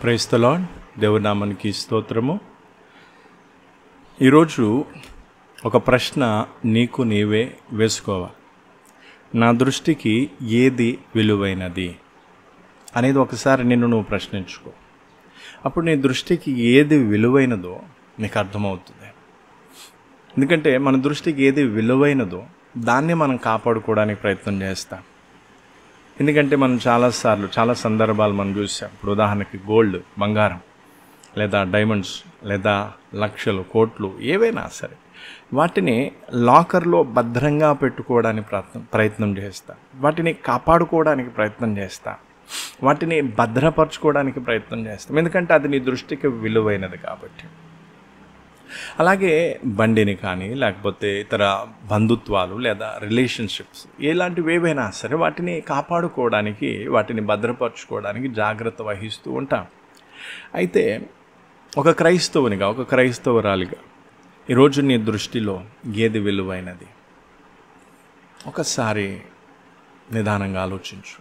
క్రైస్తలాన్ దేవునామానికి స్తోత్రము ఈరోజు ఒక ప్రశ్న నీకు నీవే వేసుకోవాలి నా దృష్టికి ఏది విలువైనది అనేది ఒకసారి నిన్ను నువ్వు ప్రశ్నించుకో అప్పుడు నీ దృష్టికి ఏది విలువైనదో నీకు అర్థమవుతుంది ఎందుకంటే మన దృష్టికి ఏది విలువైనదో దాన్ని మనం కాపాడుకోవడానికి ప్రయత్నం చేస్తాం ఎందుకంటే మనం చాలాసార్లు చాలా సందర్భాలు మనం చూసాం ఇప్పుడు ఉదాహరణకి గోల్డ్ బంగారం లేదా డైమండ్స్ లేదా లక్షలు కోట్లు ఏవైనా సరే వాటిని లాకర్లో భద్రంగా పెట్టుకోవడానికి ప్రయత్నం ప్రయత్నం చేస్తా వాటిని కాపాడుకోవడానికి ప్రయత్నం చేస్తా వాటిని భద్రపరచుకోవడానికి ప్రయత్నం చేస్తాం ఎందుకంటే అది నీ దృష్టికి విలువైనది కాబట్టి అలాగే బండిని కానీ లేకపోతే ఇతర బంధుత్వాలు లేదా రిలేషన్షిప్స్ ఎలాంటివి ఏవైనా సరే వాటిని కాపాడుకోవడానికి వాటిని భద్రపరచుకోవడానికి జాగ్రత్త వహిస్తూ ఉంటాం అయితే ఒక క్రైస్తవునిగా ఒక క్రైస్తవురాలిగా ఈరోజు నీ దృష్టిలో ఏది విలువైనది ఒకసారి నిదానంగా ఆలోచించు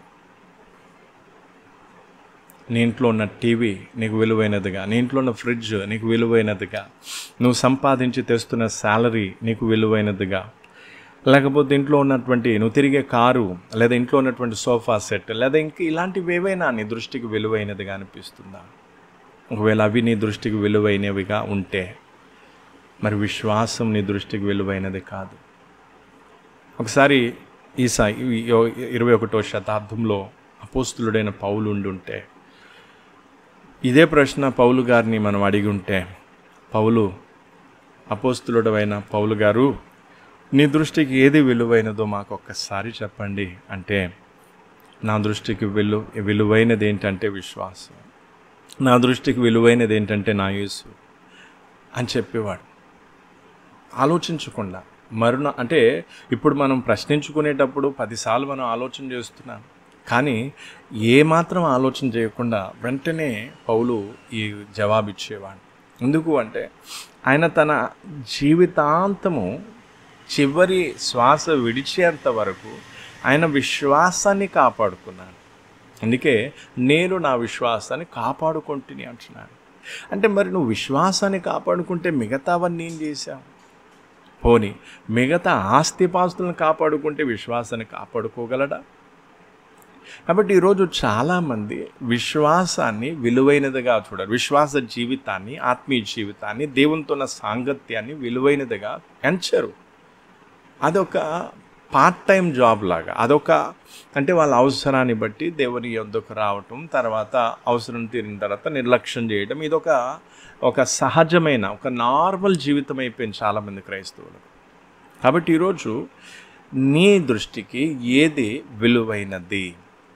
నీ ఇంట్లో ఉన్న టీవీ నీకు విలువైనదిగా నీ ఇంట్లో ఉన్న ఫ్రిడ్జ్ నీకు విలువైనదిగా నువ్వు సంపాదించి తెస్తున్న శాలరీ నీకు విలువైనదిగా లేకపోతే ఇంట్లో ఉన్నటువంటి నువ్వు తిరిగే కారు లేదా ఇంట్లో ఉన్నటువంటి సోఫా సెట్ లేదా ఇంక ఇలాంటివి ఏవైనా నీ దృష్టికి విలువైనదిగా అనిపిస్తుందా ఒకవేళ అవి నీ దృష్టికి విలువైనవిగా ఉంటే మరి విశ్వాసం నీ దృష్టికి విలువైనది కాదు ఒకసారి ఈసా ఇరవై ఒకటో శతాబ్దంలో అపోస్తులుడైన పౌలు ఉండుంటే ఇదే ప్రశ్న పౌలు గారిని మనం అడిగి ఉంటే పౌలు అపోస్తులుడవైన పౌలు గారు నీ దృష్టికి ఏది విలువైనదో మాకు ఒక్కసారి చెప్పండి అంటే నా దృష్టికి విలు విలువైనది ఏంటంటే విశ్వాసం నా దృష్టికి విలువైనది ఏంటంటే నా యేసు అని చెప్పేవాడు ఆలోచించకుండా మరుణ అంటే ఇప్పుడు మనం ప్రశ్నించుకునేటప్పుడు పదిసార్లు మనం ఆలోచన చేస్తున్నాం కానీ ఏమాత్రం ఆలోచన చేయకుండా వెంటనే పౌలు ఈ జవాబు ఇచ్చేవాడు ఎందుకు అంటే ఆయన తన జీవితాంతము చివరి శ్వాస విడిచేంత వరకు ఆయన విశ్వాసాన్ని కాపాడుకున్నాడు అందుకే నేను నా విశ్వాసాన్ని కాపాడుకుంటుని అంటున్నాను అంటే మరి నువ్వు విశ్వాసాన్ని కాపాడుకుంటే మిగతావన్నీ ఏం చేశావు పోని మిగతా ఆస్తిపాస్తులను కాపాడుకుంటే విశ్వాసాన్ని కాపాడుకోగలడా కాబట్టి ఈరోజు చాలామంది విశ్వాసాన్ని విలువైనదిగా చూడరు విశ్వాస జీవితాన్ని ఆత్మీయ జీవితాన్ని దేవునితో ఉన్న సాంగత్యాన్ని విలువైనదిగా ఎంచరు అదొక పార్ట్ టైం జాబ్ లాగా అదొక అంటే వాళ్ళ అవసరాన్ని బట్టి దేవుని యొద్దకు రావటం తర్వాత అవసరం తీరిన తర్వాత నిర్లక్ష్యం చేయడం ఇదొక ఒక సహజమైన ఒక నార్మల్ జీవితం అయిపోయింది చాలామంది క్రైస్తవులు కాబట్టి ఈరోజు నీ దృష్టికి ఏది విలువైనది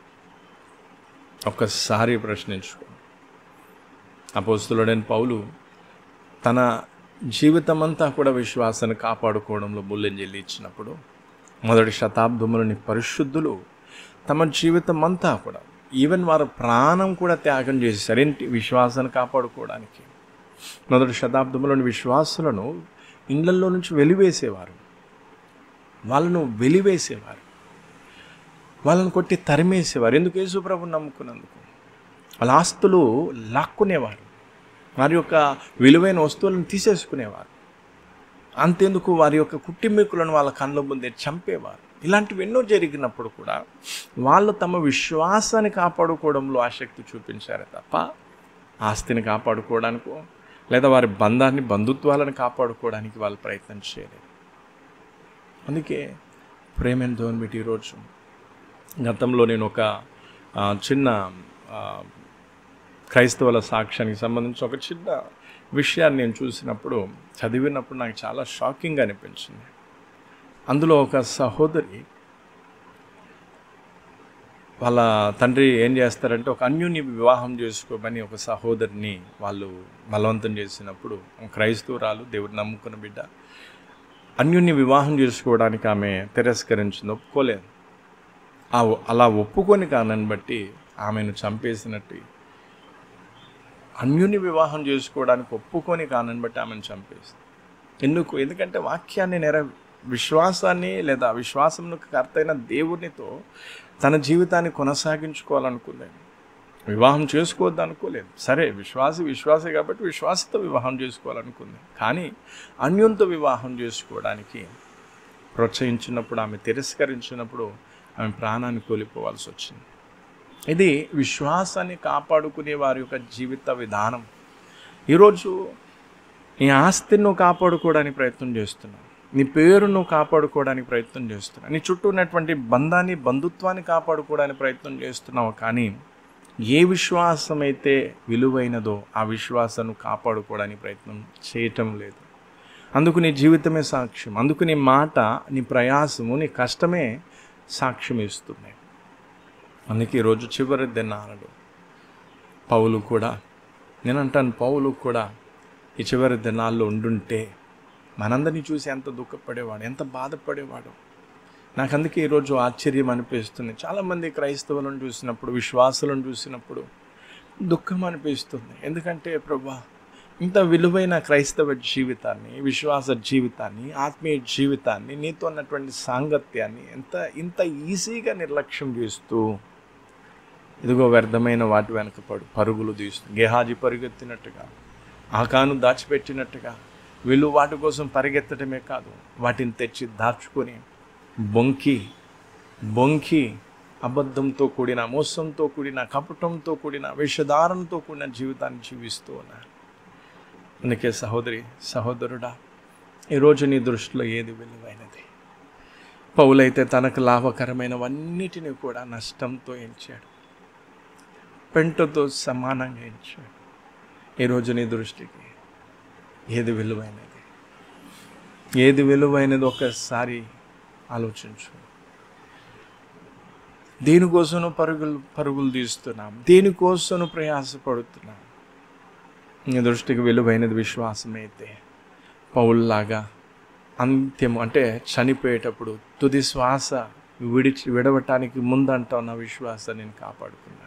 ఒక్కసారి ప్రశ్నించుకో అపోస్తులుడైన పౌలు తన జీవితం అంతా కూడా విశ్వాసాన్ని కాపాడుకోవడంలో బుల్లెంజెల్లి ఇచ్చినప్పుడు మొదటి శతాబ్దంలోని పరిశుద్ధులు తమ జీవితం అంతా కూడా ఈవెన్ వారు ప్రాణం కూడా త్యాగం చేసేసారు ఏంటి విశ్వాసాన్ని కాపాడుకోవడానికి మొదటి శతాబ్దంలోని విశ్వాసులను ఇళ్లల్లో నుంచి వెలివేసేవారు వాళ్ళను వెలివేసేవారు వాళ్ళని కొట్టి తరిమేసేవారు ఎందుకు యేసుప్రభుని నమ్ముకున్నందుకు వాళ్ళ ఆస్తులు లాక్కునేవారు వారి యొక్క విలువైన వస్తువులను తీసేసుకునేవారు అంతేందుకు వారి యొక్క కుట్టిమిక్కులను వాళ్ళ కళ్ళ ముందే చంపేవారు ఇలాంటివి ఎన్నో జరిగినప్పుడు కూడా వాళ్ళు తమ విశ్వాసాన్ని కాపాడుకోవడంలో ఆసక్తి చూపించారే తప్ప ఆస్తిని కాపాడుకోవడానికో లేదా వారి బంధాన్ని బంధుత్వాలను కాపాడుకోవడానికి వాళ్ళు ప్రయత్నం చేయలేదు అందుకే ప్రేమని ధోని పెట్టి ఈరోజు గతంలో నేను ఒక చిన్న క్రైస్తవుల సాక్ష్యానికి సంబంధించి ఒక చిన్న విషయాన్ని నేను చూసినప్పుడు చదివినప్పుడు నాకు చాలా షాకింగ్ అనిపించింది అందులో ఒక సహోదరి వాళ్ళ తండ్రి ఏం చేస్తారంటే ఒక అన్యుని వివాహం చేసుకోమని ఒక సహోదరిని వాళ్ళు బలవంతం చేసినప్పుడు క్రైస్తవురాలు దేవుడు నమ్ముకున్న బిడ్డ అన్యుని వివాహం చేసుకోవడానికి ఆమె తిరస్కరించింది ఒప్పుకోలేదు ఆ అలా ఒప్పుకొని కానని బట్టి ఆమెను చంపేసినట్టు అన్యుని వివాహం చేసుకోవడానికి ఒప్పుకొని కానని బట్టి ఆమెను చంపేసింది ఎందుకు ఎందుకంటే వాక్యాన్ని నెర విశ్వాసాన్ని లేదా విశ్వాసంకు కర్త అయిన దేవునితో తన జీవితాన్ని కొనసాగించుకోవాలనుకుంది వివాహం చేసుకోవద్దు అనుకోలేదు సరే విశ్వాసి విశ్వాసే కాబట్టి విశ్వాసతో వివాహం చేసుకోవాలనుకుంది కానీ అన్యంతో వివాహం చేసుకోవడానికి ప్రోత్సహించినప్పుడు ఆమె తిరస్కరించినప్పుడు ఆమె ప్రాణాన్ని కోల్పోవాల్సి వచ్చింది ఇది విశ్వాసాన్ని కాపాడుకునే వారి యొక్క జీవిత విధానం ఈరోజు నీ ఆస్తిని నువ్వు కాపాడుకోవడానికి ప్రయత్నం చేస్తున్నావు నీ పేరును నువ్వు కాపాడుకోవడానికి ప్రయత్నం చేస్తున్నావు నీ చుట్టూ ఉన్నటువంటి బంధాన్ని బంధుత్వాన్ని కాపాడుకోవడానికి ప్రయత్నం చేస్తున్నావు కానీ ఏ విశ్వాసం అయితే విలువైనదో ఆ విశ్వాసాన్ని కాపాడుకోవడానికి ప్రయత్నం చేయటం లేదు అందుకు నీ జీవితమే సాక్ష్యం అందుకు నీ మాట నీ ప్రయాసము నీ కష్టమే సాక్ష్యం ఇస్తున్నాయి అందుకే ఈరోజు చివరి దినాలలో పౌలు కూడా నేను అంటాను పౌలు కూడా ఈ చివరి దినాల్లో ఉండుంటే మనందరినీ చూసి ఎంత దుఃఖపడేవాడు ఎంత బాధపడేవాడు నాకు అందుకే ఈరోజు ఆశ్చర్యం అనిపిస్తుంది చాలామంది క్రైస్తవులను చూసినప్పుడు విశ్వాసులను చూసినప్పుడు దుఃఖం అనిపిస్తుంది ఎందుకంటే ప్రభా ఇంత విలువైన క్రైస్తవ జీవితాన్ని విశ్వాస జీవితాన్ని ఆత్మీయ జీవితాన్ని నీతో ఉన్నటువంటి సాంగత్యాన్ని ఎంత ఇంత ఈజీగా నిర్లక్ష్యం చేస్తూ ఇదిగో వ్యర్థమైన వాటి వెనక పడు పరుగులు తీస్తూ గేహాజీ పరుగెత్తినట్టుగా ఆకాను దాచిపెట్టినట్టుగా వీళ్ళు వాటి కోసం పరిగెత్తడమే కాదు వాటిని తెచ్చి దాచుకొని బొంకి బొంకి అబద్ధంతో కూడిన మోసంతో కూడిన కపటంతో కూడిన వేషధారణతో కూడిన జీవితాన్ని జీవిస్తూ ఉన్నారు అందుకే సహోదరి సహోదరుడా ఈరోజు నీ దృష్టిలో ఏది విలువైనది పౌలైతే తనకు లాభకరమైనవన్నిటిని కూడా నష్టంతో ఎంచాడు పెంటతో సమానంగా ఎంచాడు ఈరోజు నీ దృష్టికి ఏది విలువైనది ఏది విలువైనది ఒకసారి ఆలోచించు దేనికోసం పరుగులు పరుగులు తీస్తున్నాం దేనికోసం ప్రయాసపడుతున్నాం నీ దృష్టికి విలువైనది విశ్వాసం అయితే పౌల్లాగా అంత్యం అంటే చనిపోయేటప్పుడు తుది శ్వాస విడిచి విడవటానికి ముందంటావు నా విశ్వాసాన్ని నేను కాపాడుకున్నాను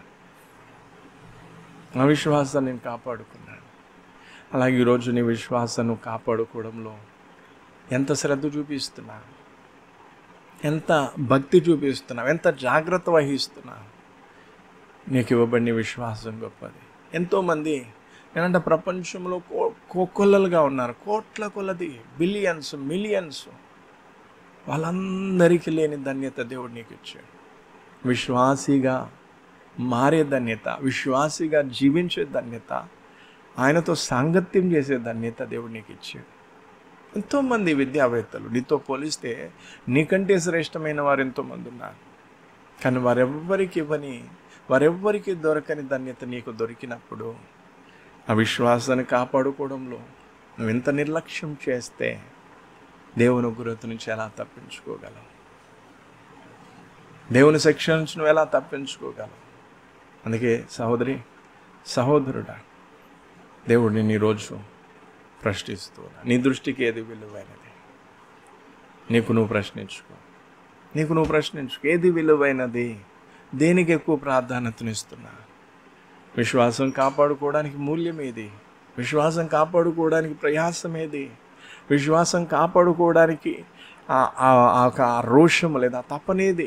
నా విశ్వాసాన్ని నేను కాపాడుకున్నాను అలాగే ఈరోజు నీ విశ్వాసాన్ని కాపాడుకోవడంలో ఎంత శ్రద్ధ చూపిస్తున్నావు ఎంత భక్తి చూపిస్తున్నావు ఎంత జాగ్రత్త వహిస్తున్నావు నీకు ఇవ్వబడిన విశ్వాసం గొప్పది ఎంతోమంది నేనంటే ప్రపంచంలో కో కోకొల్లలుగా ఉన్నారు కోట్ల కొలది బిలియన్స్ మిలియన్స్ వాళ్ళందరికీ లేని ధన్యత దేవుడు నీకు ఇచ్చాడు విశ్వాసిగా మారే ధన్యత విశ్వాసిగా జీవించే ధన్యత ఆయనతో సాంగత్యం చేసే ధన్యత దేవుడు నీకు ఇచ్చాడు ఎంతోమంది విద్యావేత్తలు నీతో పోలిస్తే నీకంటే శ్రేష్టమైన వారు ఎంతోమంది ఉన్నారు కానీ వారెవ్వరికి ఇవ్వని వారెవ్వరికి దొరకని ధన్యత నీకు దొరికినప్పుడు ఆ విశ్వాసాన్ని కాపాడుకోవడంలో నువ్వు ఎంత నిర్లక్ష్యం చేస్తే దేవుని గురత నుంచి ఎలా తప్పించుకోగలవు దేవుని శిక్ష నుంచి నువ్వు ఎలా తప్పించుకోగలవు అందుకే సహోదరి సహోదరుడా దేవుడు నేను ఈరోజు ప్రశ్నిస్తూ ఉన్నా. నీ దృష్టికి ఏది విలువైనది నీకు నువ్వు ప్రశ్నించుకో నీకు నువ్వు ప్రశ్నించుకో ఏది విలువైనది దేనికి ఎక్కువ ప్రాధాన్యతనిస్తున్నా విశ్వాసం కాపాడుకోవడానికి మూల్యం ఏది విశ్వాసం కాపాడుకోవడానికి ప్రయాసం ఏది విశ్వాసం కాపాడుకోవడానికి ఆ- ఆ- ఆ ఒక రోషం లేదా తపనేది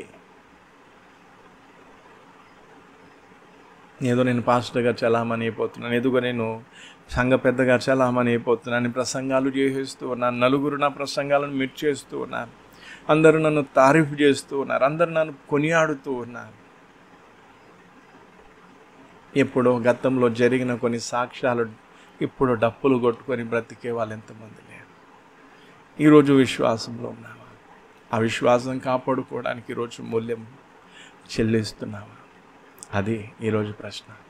ఏదో నేను పాస్టర్గా చలామణి అయిపోతున్నాను ఎదుగో నేను సంఘ పెద్దగా చలామణి అయిపోతున్నాను ప్రసంగాలు చేసేస్తూ ఉన్నాను నలుగురు నా ప్రసంగాలను మెచ్చేస్తూ ఉన్నారు అందరూ నన్ను తారీఫ్ చేస్తూ ఉన్నారు అందరూ నన్ను కొనియాడుతూ ఉన్నారు ఎప్పుడో గతంలో జరిగిన కొన్ని సాక్ష్యాలు ఇప్పుడు డప్పులు కొట్టుకొని బ్రతికే వాళ్ళు ఎంతమంది లేరు ఈరోజు విశ్వాసంలో ఉన్నావా ఆ విశ్వాసం కాపాడుకోవడానికి ఈరోజు మూల్యం చెల్లిస్తున్నావా అది ఈరోజు ప్రశ్న